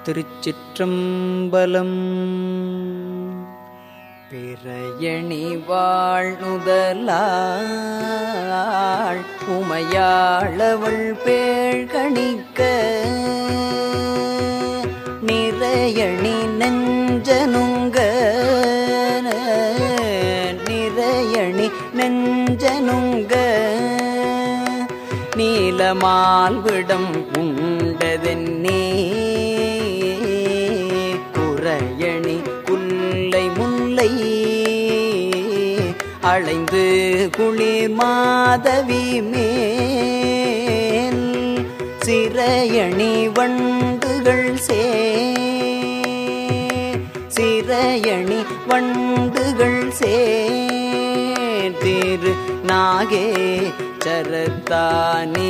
திருச்சிற்றம்பலம் பிறையணி வாழ்நுதலாள் உமையாளவள் பேழ்கணிக்க நிறையணி நெஞ்சனுங்க நிறையணி நெஞ்சனுங்க நீலமால்விடம் உண்டதென்னே குறையணி குல்லை முல்லை அழைந்து குளிர் மாதவி மேல் சிறையணி வண்டுகள் சே சிறையணி வண்டுகள் சேர்த்திரு நாகே சரத்தானே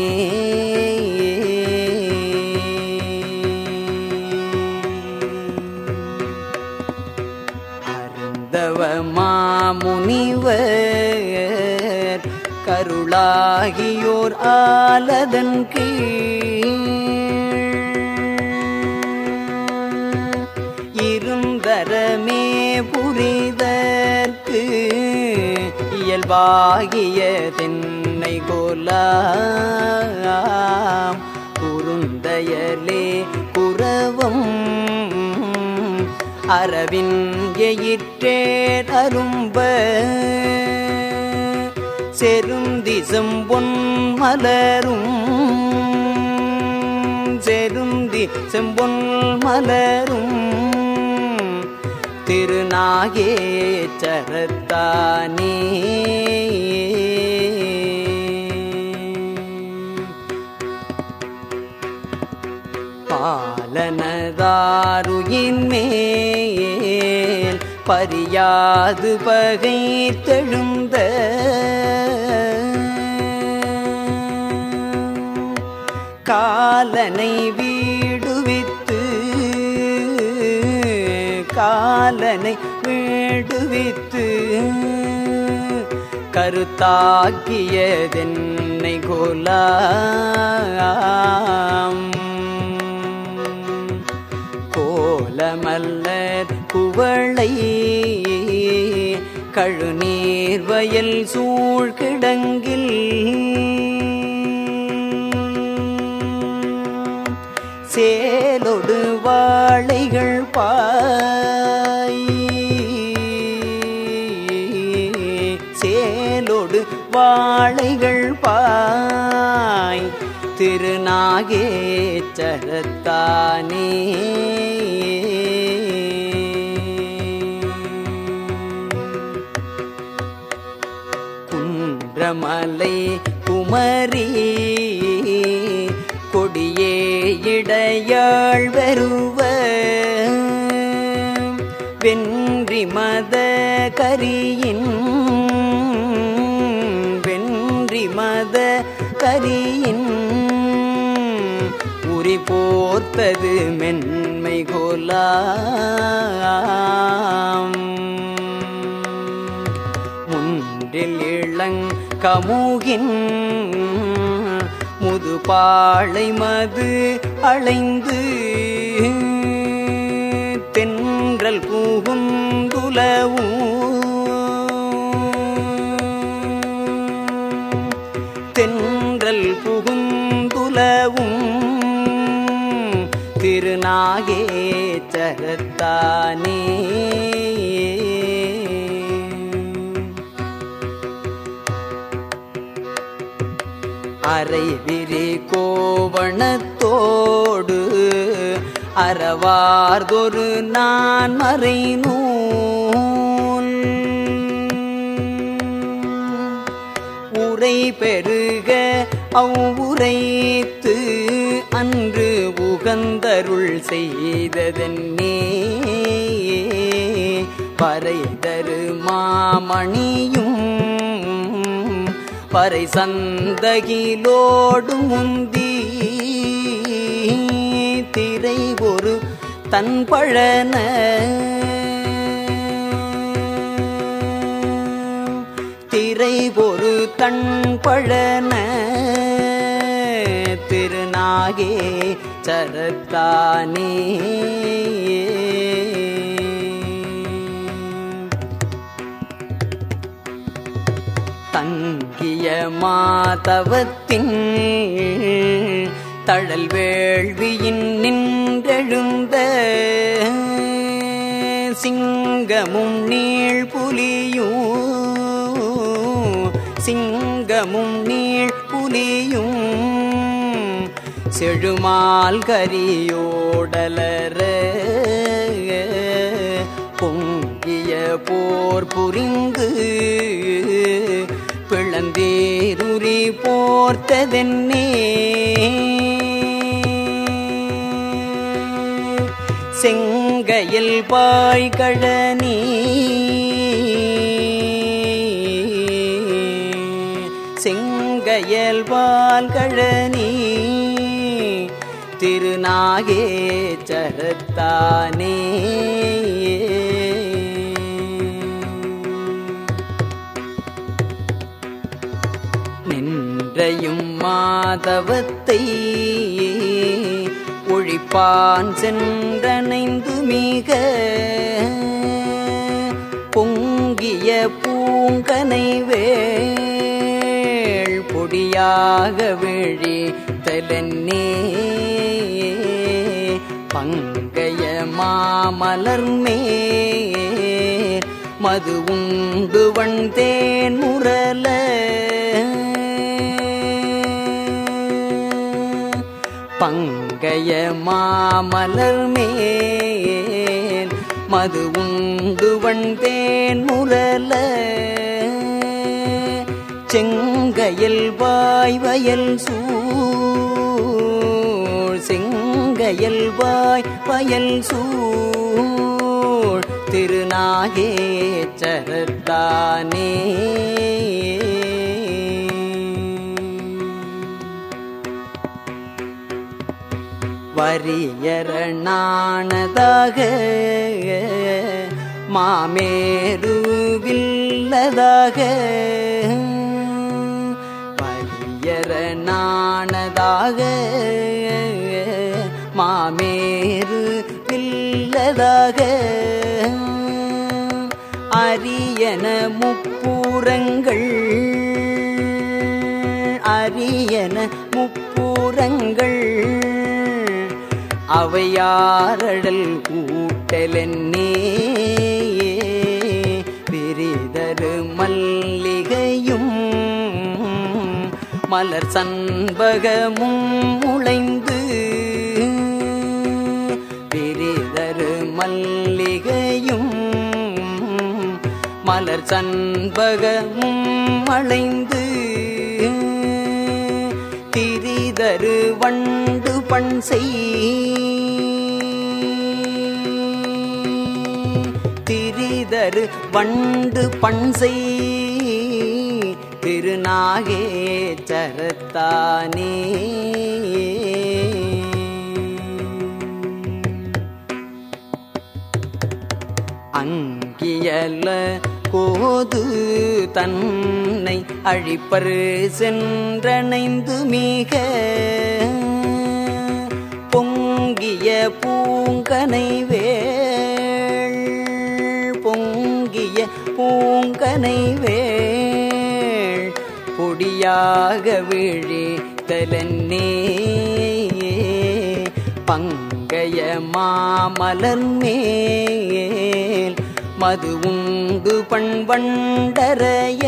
அருந்தவ மாமுனிவர் கருளாகியோர் ஆலதன் கீழ் இருந்தரமே புரிதற்கு இயல்பாகிய தென்னை கோலாம் குறுந்தயலே குரவம் அரவின் எயிற்றே அரும்ப செருந்திசம் பொன் மலரும் செருந்தி செம்பொன் மலரும் திருநாகே சரத்தானே பாலனதாருயின் மேல் பரியாது பகை தெழுந்த காலனை வீடுவித்து காலனை வீடுவித்து கருத்தாக்கியதென்னை கோலாம் கோலமல்லர் குவளை கழுநீர் வயல் சூழ்கிடங்கில் சேலொடு வாழைகள் பாய் சேலொடு வாழைகள் பாய் திருநாகே சரத்தானே குன்றமலை குமரி கொடியே இடையாள் வருவ வென்றி மத கரியின் வென்றி மத கரியின் உரி போர்த்தது மென்மை கோலாம் முன்றில் இளங் கமுகின் முதுபாளை மது அளைந்து தென்றல் புகுந்துலவும் தென்றல் புகுந்துலவும் திருநாகே சரத்தானே அரைவிரி கோவணத்தோடு அறவார்தொரு நான் மறை நூல் உரை பெருக அவ்வுரைத்து அன்று உகந்தருள் செய்ததென்னே பறைதரு மாமணியும் பறை சந்தகிலோடு முந்தி திரை ஒரு தன் பழன திரை ஒரு தன் பழன திருநாகே சரத்தானே மாதவத்தின் தழல் வேள்வியின் நின்றெழுந்த சிங்கமும் நீள் புலியும் சிங்கமும் நீள் புலியும் செழுமால் கரியோடலர பொங்கிய போர் புரிந்து பிளந்தேருரி போர்த்ததென்னே செங்கையில் பாய்கழனி செங்கையல் பால்கழனி திருநாகே சரத்தானே நின்றையும் மாதவத்தை ஒழிப்பான் சென்றனைந்து மிக பொங்கிய பூங்கனை வேள் பொடியாக விழி தலன்னே பங்கைய மாமலர்மேல் மது உண்டு வண்தேன் முரல பங்கைய மாமலர் மேல் மது உண்டு வண்தேன் முரல செங்கையில் வாய் வயல் சூழ் செங்கையில் வாய் வயல் சூழ் திருநாகே சரத்தானே வரியரணானதாக மாமேருவில்லதாக வரியரணானதாக மாமேரு வில்லதாக அரியன முப்பூரங்கள் அரியன முப்பூரங்கள் அவையாரடல் கூட்டலென்னே விரிதரு மல்லிகையும் மலர் சண்பகமும் முளைந்து விரிதரு மல்லிகையும் மலர் சண்பகமும் அளைந்து திரிதரு வண்டு பண் திரிதரு வண்டு பண் திருநாகே சரத்தானே அங்கியல கோது தன்னை அழிப்பர் சென்றணைந்து மிக பொங்கிய பூங்கனை வேள் பொங்கிய பூங்கனை வேள் பொடியாக விழி தலன்னே பங்கைய மாமலர் மேல் மது உண்டு பண்பண்டரைய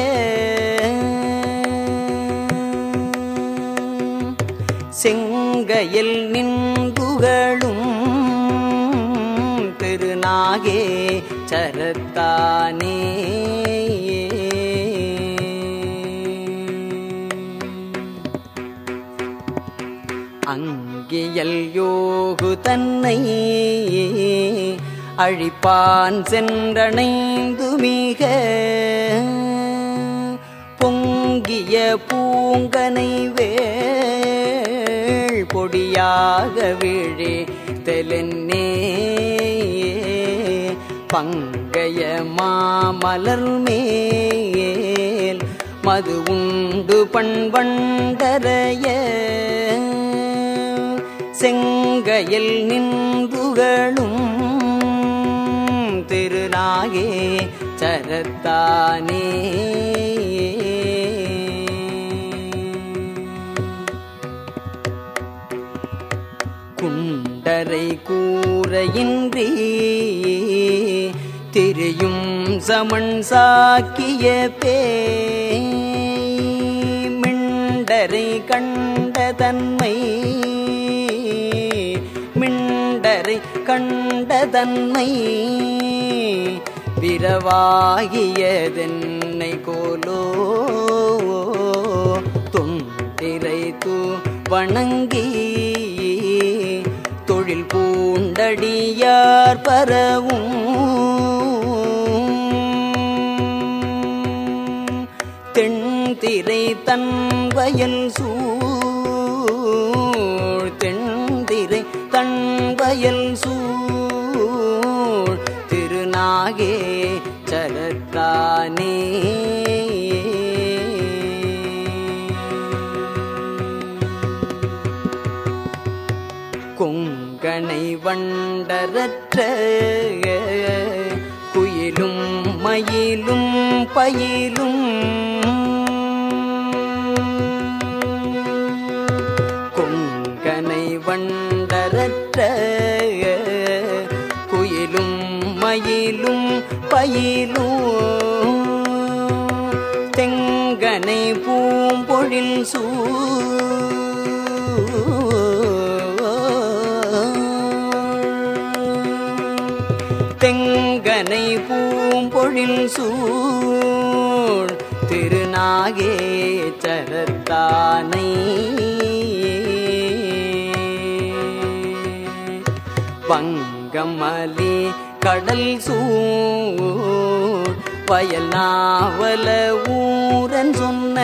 செங்கையில் நின்றுகளும் திருநாகே சரத்தானே அங்கியல் யோகு தன்னை அழிப்பான் சென்றணைந்து மிக பொங்கிய பூங்கனை வேள் பொடியாக விழி தெலன்னே பங்கைய மாமலர் மேல் மது உண்டு பண்பண்டரைய செங்கையில் நின்றுகளும் திருநாகே சரத்தானே அரை கூரையின்றி திரியும் சமன் சாக்கிய பேய் மிண்டரை கண்ட தன்மை மிண்டரை கண்ட தன்மை விரவாகியதென்னை கோலோ தொண்டிரை தூ வணங்கி தொழில் பூண்டடியார் பரவும் தென்திரை தன் வயல் சூழ் தென்திரை தன் வயல் சூழ் திருநாகே சரத்தானே கொங்கனை வண்டரற்ற குயிலும் மயிலும் பயிலும் கொங்கனை வண்டரற்ற குயிலும் மயிலும் பயிலும் தெங்கனை பூம்பொழில் சூ தெங்கனை பூம்பொழில் சூழ் திருநாகே சரத்தானை பங்கமலி கடல் சூழ் வயல் நாவல ஊரன் சொன்ன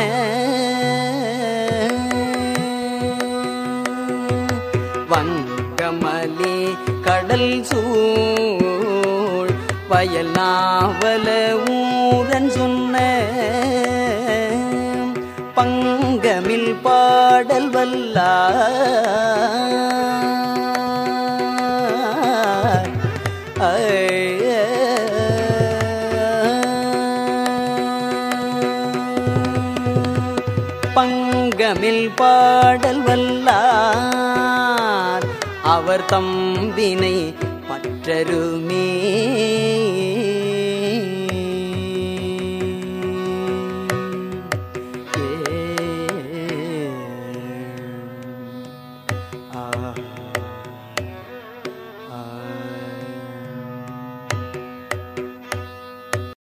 வங்கமலி கடல் சூழ் வயல் நாவல ஊரன் சொன்ன பங்கமில் பாடல் வல்லார் பங்கமில் பாடல் வல்லார் அவர் தம்பினை பற்றருமே